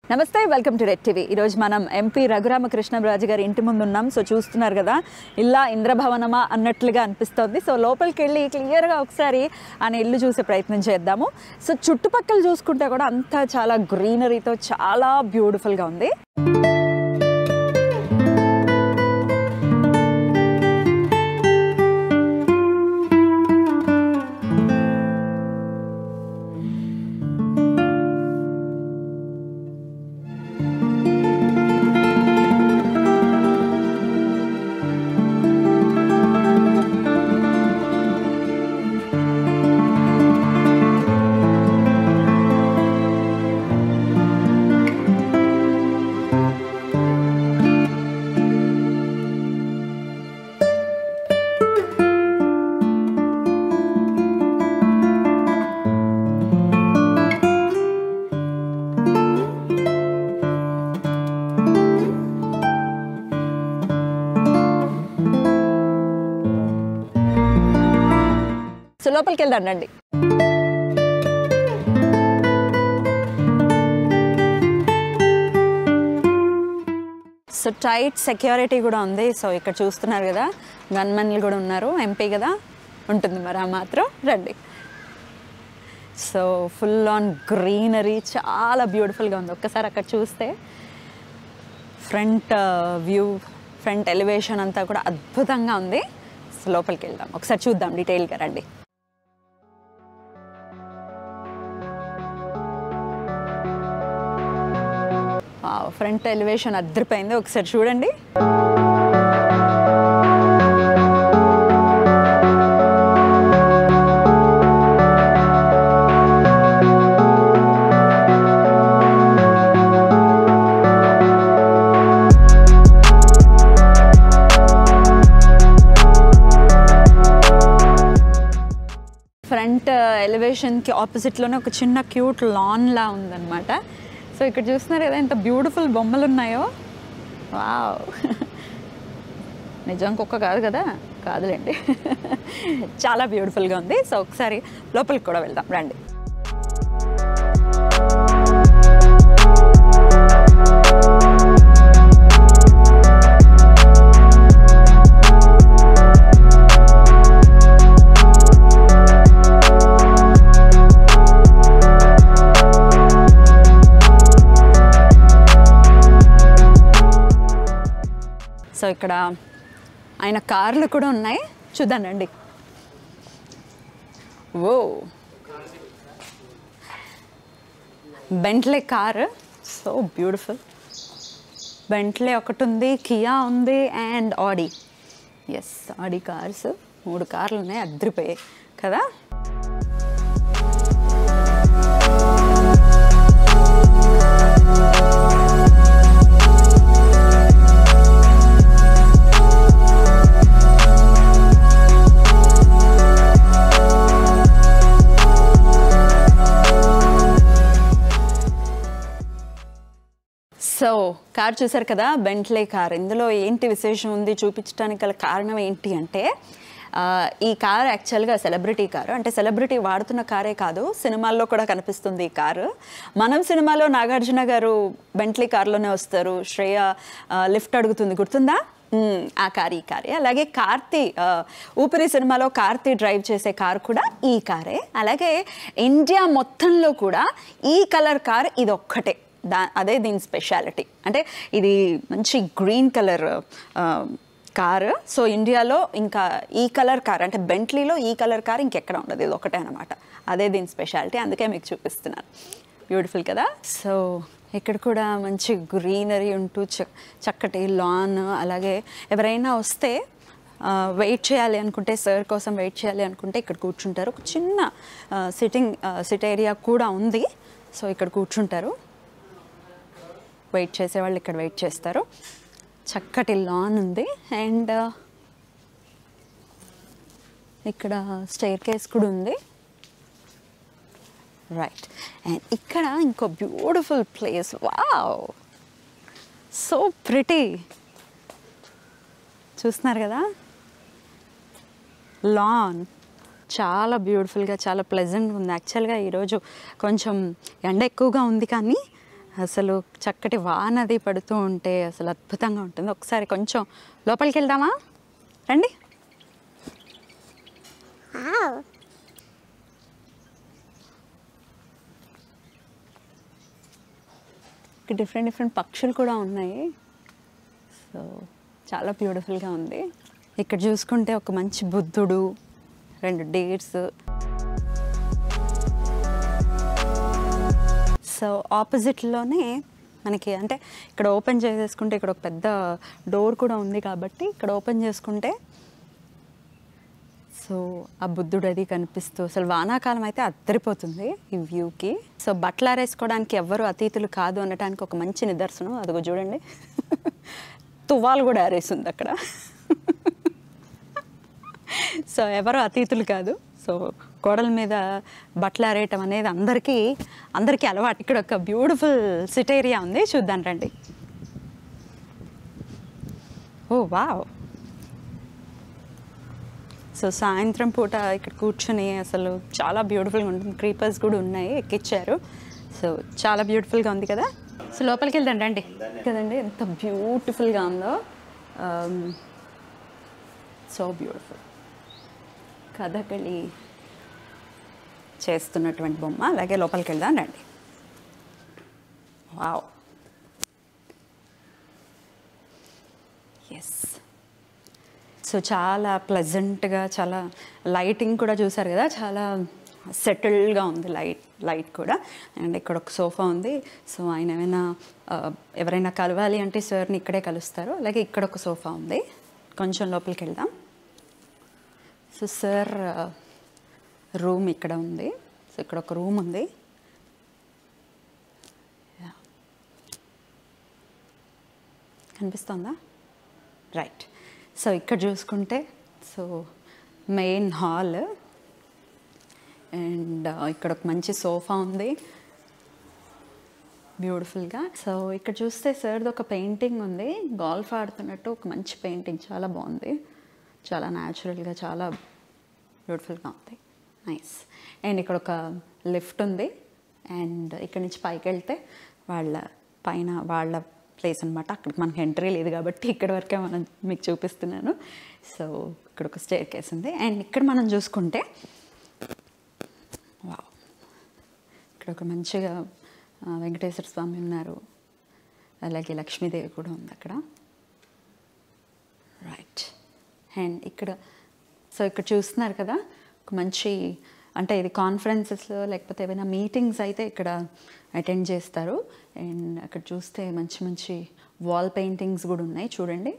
నమస్తే welcome to red TV ఈరోజు మనం ఎంపీ రఘురామకృష్ణరాజు గారి ఇంటి ముందు ఉన్నాం సో చూస్తున్నారు కదా ఇలా ఇంద్రభవనమా అన్నట్లుగా అనిపిస్తోంది సో లోపలికి వెళ్ళి క్లియర్గా ఒకసారి ఆయన ఇల్లు చూసే ప్రయత్నం చేద్దాము సో చుట్టుపక్కల చూసుకుంటే కూడా అంతా చాలా గ్రీనరీతో చాలా బ్యూటిఫుల్గా ఉంది సో లోపలికి వెళ్దాం రండి సో టైట్ సెక్యూరిటీ కూడా ఉంది సో ఇక్కడ చూస్తున్నారు కదా గన్మెన్లు కూడా ఉన్నారు ఎంపీ కదా ఉంటుంది మరి ఆ మాత్రం రండి సో ఫుల్ ఆన్ గ్రీనరీ చాలా బ్యూటిఫుల్గా ఉంది ఒక్కసారి అక్కడ చూస్తే ఫ్రంట్ వ్యూ ఫ్రంట్ ఎలివేషన్ అంతా కూడా అద్భుతంగా ఉంది సో లోపలికి వెళ్దాం ఒకసారి చూద్దాం డీటెయిల్గా రండి ఫ్రంట్ ఎలివేషన్ అద్దరిపోయింది ఒకసారి చూడండి ఫ్రంట్ ఎలివేషన్కి ఆపోజిట్లోనే ఒక చిన్న క్యూట్ లాన్లా ఉందన్నమాట సో ఇక్కడ చూస్తున్నారు కదా ఎంత బ్యూటిఫుల్ బొమ్మలు ఉన్నాయో వావ్ నిజం కుక్క కాదు కదా కాదులేండి చాలా బ్యూటిఫుల్గా ఉంది సో ఒకసారి లోపలికి కూడా వెళ్దాం రండి సో ఇక్కడ ఆయన కార్లు కూడా ఉన్నాయి చూద్దాం రండి oh Bentley car so beautiful Bentley ఒకటి ఉంది కియా ఉంది and Audi S Audi cars మూడు కార్లు ఉన్నాయి అద్దరిపోయాయి కదా సో కార్ చూసారు కదా బెంట్లే కార్ ఇందులో ఏంటి విశేషం ఉంది చూపించడానికి గల కారణం ఏంటి అంటే ఆ, ఈ కార్ యాక్చువల్గా సెలబ్రిటీ కారు అంటే సెలబ్రిటీ వాడుతున్న కారే కాదు సినిమాల్లో కూడా కనిపిస్తుంది ఈ కారు మనం సినిమాలో నాగార్జున గారు బెంట్లీ కార్లోనే వస్తారు శ్రేయ ఆ, లిఫ్ట్ అడుగుతుంది గుర్తుందా మ్మ్, ఆ కార్ ఈ కారే అలాగే కార్తీ ఆ, ఊపిరి సినిమాలో కార్తీ డ్రైవ్ చేసే కార్ కూడా ఈ కారే అలాగే ఇండియా మొత్తంలో కూడా ఈ కలర్ కార్ ఇది ఒక్కటే దా అదే దీని స్పెషాలిటీ అంటే ఇది మంచి గ్రీన్ కలర్ కార్ సో ఇండియాలో ఇంకా ఈ కలర్ కార్ అంటే బెంట్లీలో ఈ కలర్ కార్ ఇంకెక్కడ ఉండదు ఇది ఒకటే అనమాట అదే దీని స్పెషాలిటీ అందుకే మీకు చూపిస్తున్నాను బ్యూటిఫుల్ కదా సో ఇక్కడ కూడా మంచి గ్రీనరీ ఉంటూ చ- చక్కటి లాన్ అలాగే ఎవరైనా వస్తే వెయిట్ చేయాలి అనుకుంటే సార్ కోసం వెయిట్ చేయాలి అనుకుంటే ఇక్కడ కూర్చుంటారు ఒక చిన్న సిట్టింగ్ సిట్ ఏరియా కూడా ఉంది సో ఇక్కడ కూర్చుంటారు వెయిట్ చేసేవాళ్ళు ఇక్కడ వెయిట్ చేస్తారు చక్కటి లాన్ ఉంది అండ్ ఇక్కడ స్టైర్ కేస్ కూడా ఉంది రైట్ అండ్ ఇక్కడ ఇంకో beautiful place wow so pretty చూస్తున్నారు కదా లాన్ చాలా బ్యూటిఫుల్గా చాలా ప్లెజెంట్గా ఉంది యాక్చువల్గా ఈరోజు కొంచెం ఎండ ఎక్కువగా ఉంది కానీ అసలు చక్కటి వానది పడుతూ ఉంటే అసలు అద్భుతంగా ఉంటుంది ఒకసారి కొంచెం లోపలికి వెళ్దామా రండి Wow. ఇక్కడ డిఫరెంట్ డిఫరెంట్ పక్షులు కూడా ఉన్నాయి సో చాలా బ్యూటిఫుల్గా ఉంది ఇక్కడ చూసుకుంటే ఒక మంచి బుద్ధుడు రెండు డేట్స్ సో ఆపోజిట్లోనే మనకి అంటే ఇక్కడ ఓపెన్ చేసేసుకుంటే ఇక్కడ ఒక పెద్ద డోర్ కూడా ఉంది కాబట్టి ఇక్కడ ఓపెన్ చేసుకుంటే సో ఆ బుద్ధుడు అది కనిపిస్తూ అసలు వానాకాలం అయితే అద్దరిపోతుంది ఈ వ్యూకి సో బట్టలు ఆరేసుకోవడానికి ఎవ్వరు అతీతులు కాదు అనడానికి ఒక మంచి నిదర్శనం అదిగో చూడండి తువ్వాలు కూడా ఆరేసింది అక్కడ సో ఎవరు అతీతులు కాదు సో గోడల మీద బట్టలు ఆరేయటం అనేది అందరికీ అందరికీ అలవాటు ఇక్కడ ఒక బ్యూటిఫుల్ సిట్ ఏరియా ఉంది చూద్దాం రండి ఓ వావ్ సో సాయంత్రం పూట ఇక్కడ కూర్చొని అసలు చాలా బ్యూటిఫుల్గా ఉంటుంది క్రీపర్స్ కూడా ఉన్నాయి ఎక్కిచ్చారు సో చాలా బ్యూటిఫుల్గా ఉంది కదా సో లోపలికి వెళ్దాం రండి కదండి ఎంత బ్యూటిఫుల్గా ఉందో సో బ్యూటిఫుల్ కథకళి చేస్తున్నటువంటి బొమ్మ అలాగే లోపలికి వెళ్దాం రండి వావ్ ఎస్ సో చాలా ప్లెజెంట్గా చాలా లైటింగ్ కూడా చూసారు కదా చాలా సెటిల్డ్గా ఉంది లైట్ లైట్ కూడా అండ్ ఇక్కడ ఒక సోఫా ఉంది సో ఆయన ఏమైనా ఆ, ఎవరైనా కలవాలి అంటే సార్ని ఇక్కడే కలుస్తారు అలాగే ఇక్కడ ఒక సోఫా ఉంది కొంచెం లోపలికి వెళ్దాం సో సార్ రూమ్ ఇక్కడ ఉంది సో ఇక్కడ ఒక రూమ్ ఉంది Yeah. కనిపిస్తుందా రైట్ సో ఇక్కడ చూసుకుంటే సో మెయిన్ హాల్ అండ్ ఇక్కడ ఒక మంచి సోఫా ఉంది బ్యూటిఫుల్గా సో ఇక్కడ చూస్తే సార్ది ఒక పెయింటింగ్ ఉంది గోల్ఫ్ ఆడుతున్నట్టు ఒక మంచి పెయింటింగ్ చాలా బాగుంది చాలా న్యాచురల్గా చాలా బ్యూటిఫుల్గా ఉంది నైస్ అండ్ ఇక్కడ ఒక లిఫ్ట్ ఉంది అండ్ ఇక్కడ నుంచి పైకి వెళ్తే వాళ్ళ పైన వాళ్ళ ప్లేస్ అనమాట అక్కడికి మనకి ఎంట్రీ లేదు కాబట్టి ఇక్కడ వరకే మనం మీకు చూపిస్తున్నాను సో ఇక్కడ ఒక స్టేర్ కేస్ ఉంది అండ్ ఇక్కడ మనం చూసుకుంటే వావ్ ఇక్కడ ఒక మంచిగా ఆ, వెంకటేశ్వర స్వామి ఉన్నారు అలాగే లక్ష్మీదేవి కూడా ఉంది అక్కడ రైట్ అండ్ ఇక్కడ సో ఇక్కడ చూస్తున్నారు కదా ఒక మంచి అంటే ఇది కాన్ఫరెన్సెస్లో లేకపోతే ఏమైనా మీటింగ్స్ అయితే ఇక్కడ అటెండ్ చేస్తారు అండ్ అక్కడ చూస్తే మంచి మంచి వాల్ పెయింటింగ్స్ కూడా ఉన్నాయి చూడండి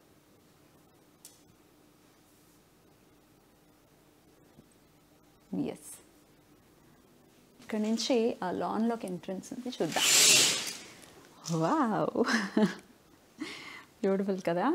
ఎస్ ఇక్కడ నుంచి ఆ లాన్లోకి ఎంట్రన్స్ ఉంది చూద్దాం వావ్ బ్యూటిఫుల్ కదా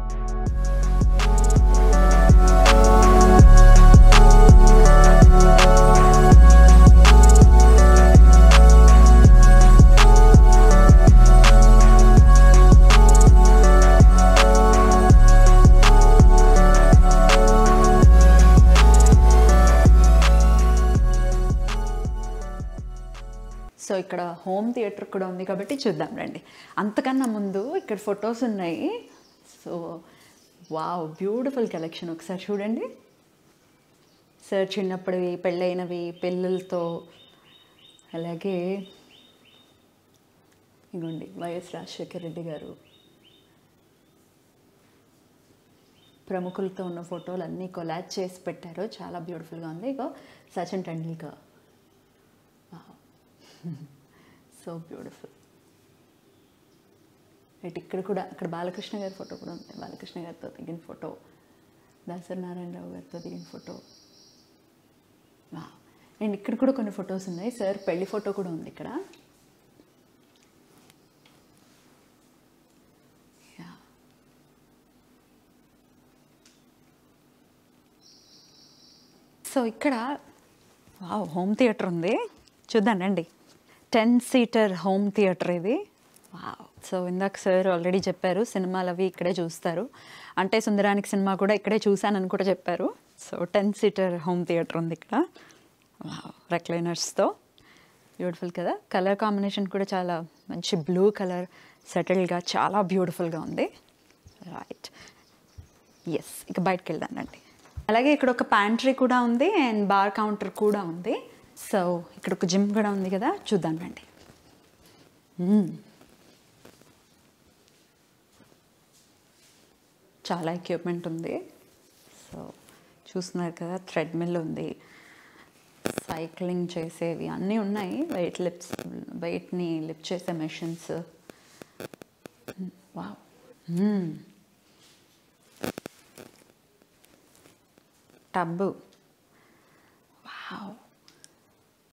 సో ఇక్కడ హోమ్ థియేటర్ కూడా ఉంది కాబట్టి చూద్దాం రండి అంతకన్నా ముందు ఇక్కడ ఫొటోస్ ఉన్నాయి సో వావ్ బ్యూటిఫుల్ కలెక్షన్ ఒకసారి చూడండి సార్ చిన్నప్పటివి పెళ్ళైనవి పిల్లలతో అలాగే ఇగోండి వైఎస్ రాజశేఖర రెడ్డి గారు ప్రముఖులతో ఉన్న ఫోటోలు అన్నీ కొలాజ్ చేసి పెట్టారు చాలా బ్యూటిఫుల్గా ఉంది ఇగో Sachin Tendulkar so beautiful right ఇక్కడ కూడా అక్కడ బాలకృష్ణ గారి ఫోటో కూడా ఉంది బాలకృష్ణ గారితో దిగిన ఫోటో దాసరి నారాయణరావు గారితో దిగిన ఫోటో వా అండ్ ఇక్కడ కూడా కొన్ని ఫొటోస్ ఉన్నాయి సార్ పెళ్లి ఫోటో కూడా ఉంది ఇక్కడ యా సో ఇక్కడ వావ్ హోమ్ థియేటర్ ఉంది చూద్దాం రండి టెన్ సీటర్ హోమ్ థియేటర్ ఇది వావ్ సో ఇందాక సార్ ఆల్రెడీ చెప్పారు సినిమాలు అవి ఇక్కడే చూస్తారు అంటే సుందరానికి సినిమా కూడా ఇక్కడే చూశానని కూడా చెప్పారు so ten seater home theatre ఉంది ఇక్కడ వావ్ రెక్లైనర్స్తో బ్యూటిఫుల్ కదా కలర్ కాంబినేషన్ కూడా చాలా మంచి బ్లూ కలర్ సెటిల్గా చాలా బ్యూటిఫుల్గా ఉంది రైట్ ఎస్ ఇక బయటకు వెళ్దానండి అలాగే ఇక్కడ ఒక ప్యాంట్రీ కూడా ఉంది అండ్ బార్ కౌంటర్ కూడా ఉంది సో ఇక్కడ ఒక జిమ్ కూడా ఉంది కదా చూద్దాం రండి మ్మ్. చాలా ఎక్విప్మెంట్ ఉంది సో చూస్తున్నారు కదా థ్రెడ్మిల్ ఉంది సైక్లింగ్ చేసేవి అన్నీ ఉన్నాయి వెయిట్ లిప్స్ వెయిట్ని లిఫ్ట్ చేసే మెషిన్స్ వావ్ టబ్బు వావ్